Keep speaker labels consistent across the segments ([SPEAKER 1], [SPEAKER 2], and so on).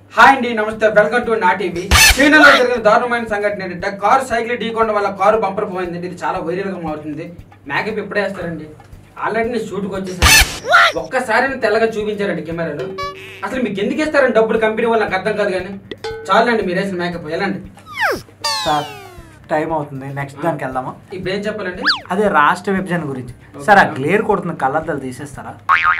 [SPEAKER 1] Hi అండి నమస్తే welcome to నా టీవీ చైనాలో జరిగిన దారుణమైన సంఘటన ఏంటంటే కారు సైకిల్ ఢీకొండ వల్ల కారు బంపర్ పోయిందండి ఇది చాలా వైరల్ గా మారుతుంది మేకప్ ఎప్పుడే వేస్తారండి ఆల్రెడీ నేను షూట్కి వచ్చేసాను ఒక్కసారి నేను తెల్లగా చూపించారండి కెమెరాలో అసలు మీకు ఎందుకు ఇస్తారండి డబ్బులు కంపెనీ వాళ్ళు నాకు అర్థం కాదు కానీ చాలండి మీరు వేసిన మేకప్ వెళ్ళండి
[SPEAKER 2] సార్ టైం అవుతుంది నెక్స్ట్ దానికి వెళ్దామా
[SPEAKER 1] ఇప్పుడు ఏం చెప్పాలండి
[SPEAKER 2] అదే రాష్ట్ర విభజన గురించి సార్ ఆ క్లియర్ కొడుతున్న కళ్ళద్దాలు తీసేస్తారా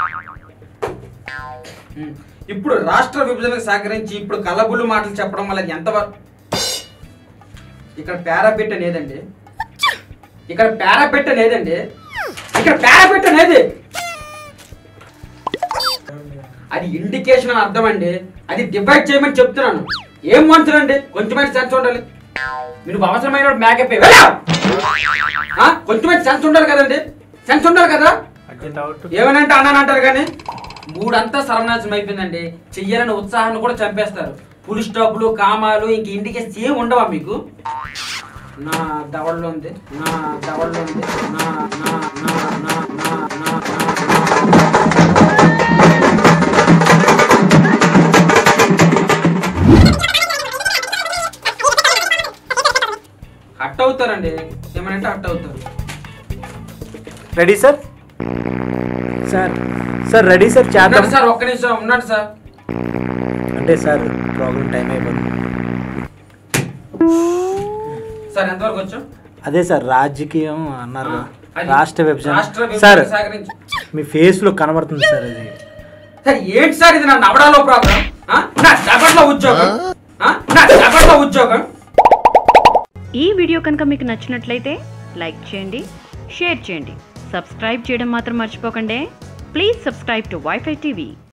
[SPEAKER 1] ఉమ్. ఇప్పుడు రాష్ట్ర విభజనకు సహకరించి ఇప్పుడు కలబుల్లు మాటలు చెప్పడం వల్ల ఎంతవరకు ఇక్కడ పేరాపెట్ట లేదండి ఇక్కడ పేరాపెట్ట లేదండి ఇక్కడ పేరాపెట్ట లేదు అది ఇండికేషన్ అని అర్థం అండి అది డివైడ్ చేయమని చెప్తున్నాను ఏం మనుషులండి కొంచెమైనా సెన్స్ ఉండాలి మీరు అవసరమైన మేకప్ కొంచెమైనా సెన్స్ ఉండాలి కదండి సెన్స్ ఉండాలి కదా ఏమనంటే అన్నాను అంటారు కానీ మూడంతా సర్వనాశనం అయిపోయిందండి చెయ్యాలని ఉత్సాహాన్ని కూడా చంపేస్తారు పులి స్టాపులు కామాలు ఇంక ఇంటికి ఏం ఉండవా మీకు నా దవడలో ఉంది నా దవడలో ఉంది నా నా నా నా నా నా నా హట్ అవుతారండి ఏమనంటే హట్ అవుతారు
[SPEAKER 2] ready sir sir sir ready sir చేద్దాం
[SPEAKER 1] ఉన్నాడు సార్ ఒక్క నిమిషం ఉన్నాడు సార్
[SPEAKER 2] అంటే సార్ ప్రాబ్లం టైం అయిపోతుంది
[SPEAKER 1] సార్ ఎంతవరకు వచ్చాం
[SPEAKER 2] అదే సార్ రాజకీయం అన్నారు కదా.
[SPEAKER 1] అది
[SPEAKER 2] రాష్ట్ర విభజన
[SPEAKER 1] రాష్ట్ర విభజన
[SPEAKER 2] సార్
[SPEAKER 1] సహకరించి
[SPEAKER 2] మీ ఫేస్ లో కనబడుతుంది సార్ అది
[SPEAKER 1] సార్ ఏంటి సార్ ఇది నా నవడాలో ప్రాబ్లం ఆ? నా జబర్లో ఉద్యోగం ఆ? నా జబర్లో ఉద్యోగం
[SPEAKER 3] ఈ వీడియో కనుక మీకు నచ్చినట్లయితే లైక్ చేయండి షేర్ చేయండి సబ్స్క్రైబ్ చేయడం మాత్రం మర్చిపోకండి please subscribe to WiFi TV